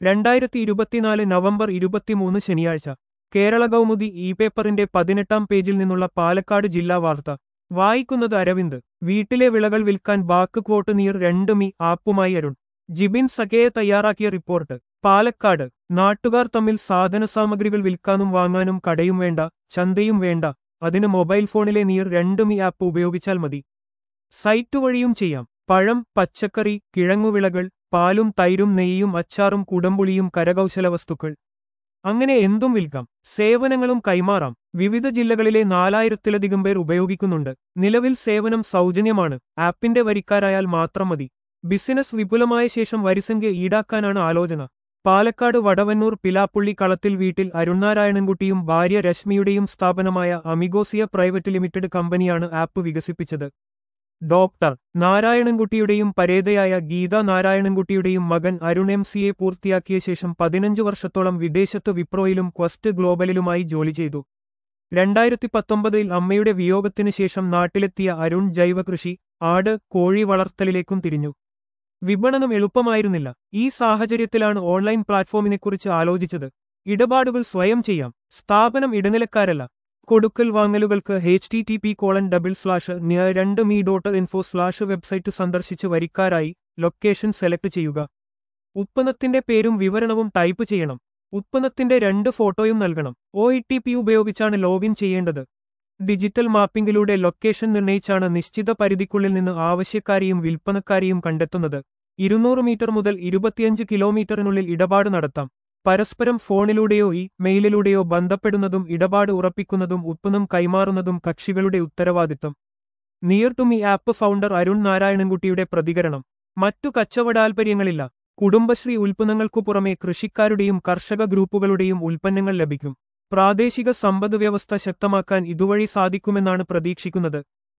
രണ്ടായിരത്തി ഇരുപത്തിനാല് നവംബർ ഇരുപത്തിമൂന്ന് ശനിയാഴ്ച കേരള കൗമുദി ഇ പേപ്പറിന്റെ പതിനെട്ടാം പേജിൽ നിന്നുള്ള പാലക്കാട് ജില്ലാ വാർത്ത വായിക്കുന്നത് അരവിന്ദ് വീട്ടിലെ വിളകൾ വിൽക്കാൻ ബാക്ക് ക്വോട്ട് നീർ രണ്ട് മി ആപ്പുമായി അരുൺ ജിബിൻ സഖയെ തയ്യാറാക്കിയ റിപ്പോർട്ട് പാലക്കാട് നാട്ടുകാർ തമ്മിൽ സാധനസാമഗ്രികൾ വിൽക്കാനും വാങ്ങാനും കടയും വേണ്ട ചന്തയും വേണ്ട അതിന് മൊബൈൽ ഫോണിലെ നീർ രണ്ട് മി ആപ്പ് ഉപയോഗിച്ചാൽ മതി സൈറ്റ് വഴിയും ചെയ്യാം പഴം പച്ചക്കറി കിഴങ്ങുവിളകൾ പാലും തൈരും നെയ്യും അച്ചാറും കുടംപുളിയും കരകൗശല വസ്തുക്കൾ അങ്ങനെ എന്തും വിൽക്കാം സേവനങ്ങളും കൈമാറാം വിവിധ ജില്ലകളിലെ നാലായിരത്തിലധികം പേർ ഉപയോഗിക്കുന്നുണ്ട് നിലവിൽ സേവനം സൗജന്യമാണ് ആപ്പിന്റെ വരിക്കാരായാൽ മാത്രം മതി ബിസിനസ് വിപുലമായ ശേഷം വരിസംഖ്യ ഈടാക്കാനാണ് ആലോചന പാലക്കാട് വടവന്നൂർ പിലാപ്പുള്ളി കളത്തിൽ വീട്ടിൽ അരുൺനാരായണൻകുട്ടിയും ഭാര്യ രശ്മിയുടെയും സ്ഥാപനമായ അമിഗോസിയ പ്രൈവറ്റ് ലിമിറ്റഡ് കമ്പനിയാണ് ആപ്പ് വികസിപ്പിച്ചത് ഡോക്ടർ നാരായണൻകുട്ടിയുടെയും പരേതയായ ഗീത നാരായണൻകുട്ടിയുടെയും മകൻ അരുൺ എം സിയെ പൂർത്തിയാക്കിയ ശേഷം പതിനഞ്ച് വർഷത്തോളം വിദേശത്ത് വിപ്രോയിലും ക്വസ്റ്റ് ഗ്ലോബലിലുമായി ജോലി ചെയ്തു രണ്ടായിരത്തി പത്തൊമ്പതിൽ അമ്മയുടെ വിയോഗത്തിനു ശേഷം നാട്ടിലെത്തിയ അരുൺ ജൈവകൃഷി ആട് കോഴി വളർത്തലിലേക്കും തിരിഞ്ഞു വിപണനം എളുപ്പമായിരുന്നില്ല ഈ സാഹചര്യത്തിലാണ് ഓൺലൈൻ പ്ലാറ്റ്ഫോമിനെക്കുറിച്ച് ആലോചിച്ചത് ഇടപാടുകൾ സ്വയം ചെയ്യാം സ്ഥാപനം ഇടനിലക്കാരല്ല കൊടുക്കൽ വാങ്ങലുകൾക്ക് H T T P colon double slash near രണ്ട് me dot info slash website സന്ദർശിച്ച് വരിക്കാരായി ലൊക്കേഷൻ സെലക്ട് ചെയ്യുക ഉത്പന്നത്തിന്റെ പേരും വിവരണവും ടൈപ്പ് ചെയ്യണം ഉത്പന്നത്തിന്റെ രണ്ട് ഫോട്ടോയും നൽകണം ഒ ഇ ടി പി ഉപയോഗിച്ചാണ് ലോഗിൻ ചെയ്യേണ്ടത് ഡിജിറ്റൽ മാപ്പിംഗിലൂടെ ലൊക്കേഷൻ നിർണയിച്ചാണ് നിശ്ചിത പരിധിക്കുള്ളിൽ നിന്ന് ആവശ്യക്കാരെയും വിൽപ്പനക്കാരെയും കണ്ടെത്തുന്നത് ഇരുന്നൂറ് മീറ്റർ മുതൽ ഇരുപത്തിയഞ്ച് കിലോമീറ്ററിനുള്ളിൽ ഇടപാട് നടത്താം പരസ്പരം ഫോണിലൂടെയോ ഈ മെയിലിലൂടെയോ ബന്ധപ്പെടുന്നതും ഇടപാട് ഉറപ്പിക്കുന്നതും ഉത്പന്നം കൈമാറുന്നതും കക്ഷികളുടെ ഉത്തരവാദിത്തം near to me app founder Arun നാരായണൻകുട്ടിയുടെ പ്രതികരണം മറ്റു കച്ചവടാൽപര്യങ്ങളില്ല കുടുംബശ്രീ ഉൽപ്പന്നങ്ങൾക്കു പുറമെ കൃഷിക്കാരുടെയും കർഷക ഗ്രൂപ്പുകളുടെയും ഉൽപ്പന്നങ്ങൾ ലഭിക്കും പ്രാദേശിക സമ്പദ് വ്യവസ്ഥ ശക്തമാക്കാൻ ഇതുവഴി സാധിക്കുമെന്നാണ് പ്രതീക്ഷിക്കുന്നത്